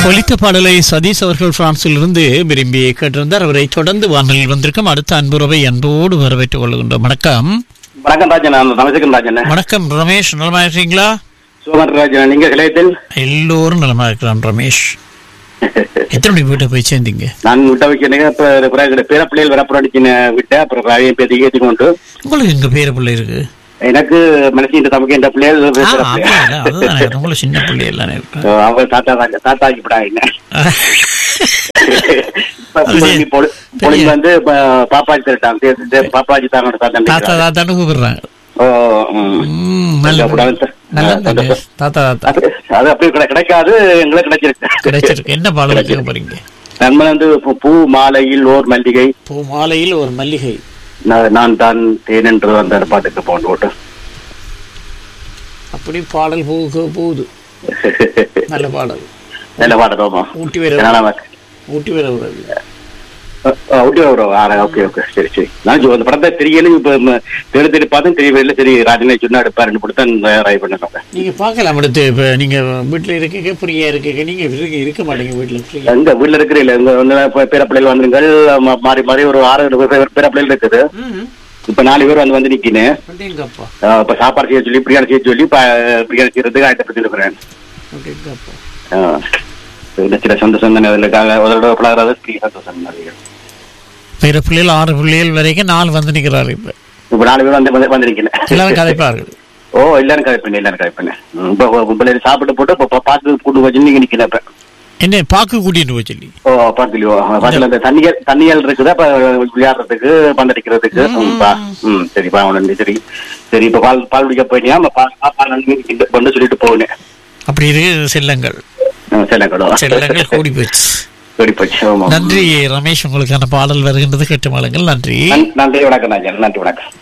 ஒலித்த பாடலை சதீஷ் அவர்கள் பிரான்சிலிருந்து விரும்பி கேட்டிருந்தார் அவரை தொடர்ந்து வானலில் வந்திருக்கும் அடுத்த அன்புறவை அன்போடு வரவேற்றுக் கொள்கின்றோம் வணக்கம் வணக்கம் ராஜன் நான் ரமேசகன் ராஜன் வணக்கம் ரமேஷ் நலமா இருக்கீங்களா சுகன் ராஜன் நீங்க கிளையத்தில் எல்லோரும் நலமா இருக்கிறான் ரமேஷ் எத்தனை மணிக்கு வீட்டை போய் சேர்ந்தீங்க நான் விட்ட வைக்கிறேன் இப்ப பிறகு பேர பிள்ளைகள் வர புரடிச்சின விட்டேன் அப்புறம் ரவியை பேத்தி ஏற்றி கொண்டு உங்களுக்கு எங்க பேர பிள்ளை இருக்கு எனக்கு மனசு இந்த தமக்கு இந்த பிள்ளைகள் ஆ, பேர அப்படியா? பிள்ளைகள். அதுதானே உங்களுக்கு சின்ன பிள்ளை எல்லாம் இருக்கு ஓ, அவங்க தாத்தா தாங்க தாத்தா ஆக்கிவிடாங்க என்ன இப்ப அது பொழுது பொழு- பொழுது வந்து இப்ப பாப்பாஜி தரட்டாங்க பாப்பாஜி தாங்க தாத்தா தாத்தா தாத்தான்னு கூப்பிடுறாங்க ஓ ம். ம், நல்ல கூடாது. நல்ல ஆ, சந்தோஷம். தாத்தா தாத்தா அது அது அப்படியே கிடை- கிடைக்காது எங்களுக்கு கிடைச்சிருக்கு கிடைச்சிருக்கு என்ன பாடல் கேட்க போறீங்க நம்ம வந்து பூ- பூ மாலையில் ஓர் மல்லிகை பூ மாலையில் ஒரு மல்லிகை நான் நான் தான் தேன் என்று அந்த பாட்டுக்கு போட்டு போட்டு அப்படி பாடல் போக போகுது நல்ல பாடல் நல்ல பாடலாமா ஊட்டி வர நமக்கு ஊட்டி வர விடாது ஓகே ஓகே ஓகே சரி சரி நான் சொ- அந்த படத்தை தெரியல இப்ப ம, தேடி தேடி பார்த்தேன் தெரியவில்லை சரி ராஜனை சொன்னா எடுப்பாருன்னு போட்டு தான் ட்ரை பண்ணேன் நீங்க பார்க்கலாம் அடுத்து இப்ப நீங்க வீட்டுல இருக்கீங்க ஃப்ரீயா இருக்கீங்க நீங்க இருக்க இருக்க மாட்டீங்க வீட்டுல ஃப்ரீயா எங்க வீட்டுல இருக்கிற இல்ல எங்க வந்து இப்ப பேர பிள்ளைகள் வந்துருங்கள் ம- மாறி மாறி ஒரு ஆறு ஏழு பேர் பேர பிள்ளைகள் இருக்குது இப்ப நாலு பேர் வந்து வந்து நிக்கினேன் அப்படிங்கப்பா இப்ப சாப்பாடு செய்ய சொல்லி பிரியாணி செய்ய சொல்லி இப்ப பிரியாணி செய்யறதுக்கு ஆயத்தப்பட்டு இருக்கிறேன் அப்படிங்கப்பா இந்த சில சந்தோஷம் தானே அதில் ஒரு பழகிறது பெரிய சந்தோஷம் நிறைய பிற பிள்ளைகள் ஆறு பிள்ளைகள் வரைக்கும் நாலு வந்து நிக்கிறாரு இப்ப இப்ப நாலு பேர் வந்து வந்து வந்திருக்கேன் எல்லாரும் கதைப்பார்கள் ஓ எல்லாரும் கதை பண்ணேன் எல்லாரும் கதை பண்ணேன் இப்போ பிள்ளைங்க சாப்பிட்டு போட்டு இப்போ பார்த்து கூட்டு வச்சு நீங்க நிக்கிறேன் இப்ப என்ன பாக்கு கூட்டிட்டு போய் சொல்லி ஓ பார்க்கலையோ பார்க்கல அந்த தண்ணியல் தண்ணியல் இருக்குது அப்ப விளையாடுறதுக்கு பந்தடிக்கிறதுக்கு ம், பா ம் சரி பா உடனே சரி சரி இப்ப பால் பால் குடிக்க போயிட்டியா நம்ம பால் பால் கொண்டு சொல்லிட்டு போனேன் அப்படி இருக்கு செல்லங்கள் செல்லங்கடோ செல்லங்கள் கூடி போச்சு சரி போச்சு ஆமா நன்றி ரமேஷ் உங்களுக்கான பாடல் வருகின்றது கேட்டு மாளுங்கள் நன்றி நன்- நன்றி வணக்கம் ராஜன் நன்றி வணக்கம்